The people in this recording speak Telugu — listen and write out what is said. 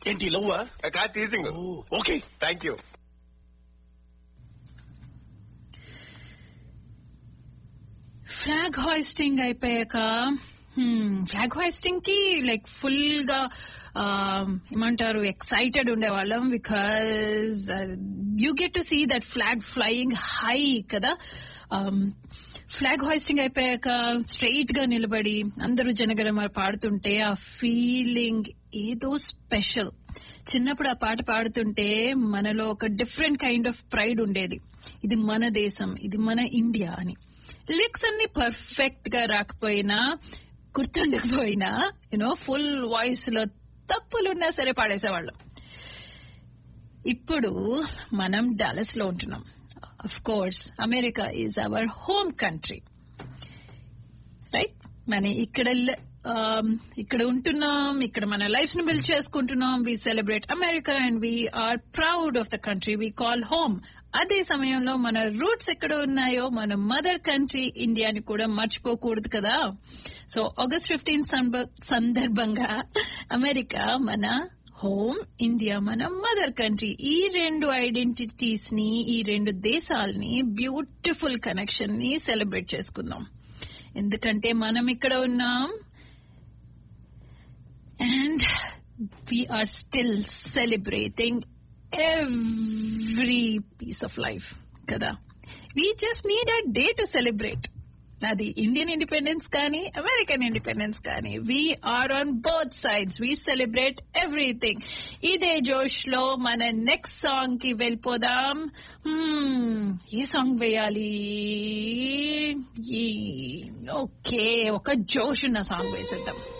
ఏంటి లవ్వా కాదు teasing okay thank you flag hoisting అయిపోయాక ఫ్లాగ్ హాయిస్టింగ్ కి లైక్ ఫుల్ గా ఆ, ఏమంటారు ఎక్సైటెడ్ ఉండేవాళ్ళం because you get to see that flag flying high కదా ఫ్లాగ్ హాయిస్టింగ్ అయిపోయాక స్ట్రైట్ గా నిలబడి అందరూ జనగణమ పాడుతుంటే ఆ ఫీలింగ్ ఏదో స్పెషల్ చిన్నప్పుడు ఆ పాట పాడుతుంటే మనలో ఒక డిఫరెంట్ కైండ్ ఆఫ్ ప్రైడ్ ఉండేది ఇది మన దేశం ఇది మన ఇండియా అని లిరిక్స్ అన్ని పర్ఫెక్ట్ గా రాకపోయినా గుర్తుండకపోయినా యూనో ఫుల్ వాయిస్ లో తప్పులున్నా సరే పాడేసేవాళ్ళం ఇప్పుడు మనం డాలస్ లో ఉంటున్నాం of course America is our home country right మన ఇక్కడ ల- um, ఇక్కడ ఉంటున్నాం ఇక్కడ మన లైఫ్ ని బిల్డ్ చేసుకుంటున్నాం we celebrate America and we are proud of the country we call home అదే సమయంలో మన రూట్స్ ఎక్కడ ఉన్నాయో మన మదర్ కంట్రీ ఇండియాని కూడా మర్చిపోకూడదు కదా సో ఆగస్ట్ ఫిఫ్టీన్ సందర్భంగా అమెరికా మన హోమ్ ఇండియా మన మదర్ కంట్రీ ఈ రెండు ఐడెంటిటీస్ ని ఈ రెండు దేశాలని బ్యూటిఫుల్ కనెక్షన్ ని సెలబ్రేట్ చేసుకుందాం ఎందుకంటే మనం ఇక్కడ ఉన్నాం and we are still celebrating every piece of life కదా we just need a day to celebrate అది ఇండియన్ ఇండిపెండెన్స్ కానీ అమెరికన్ ఇండిపెండెన్స్ కానీ we are on both sides we celebrate everything ఇదే జోష్ లో మన నెక్స్ట్ సాంగ్ కి వెళ్ళిపోదాం Hmm, ఏ సాంగ్ వేయాలి ఓకే ఒక జోష్ ఉన్న సాంగ్ వేసేద్దాం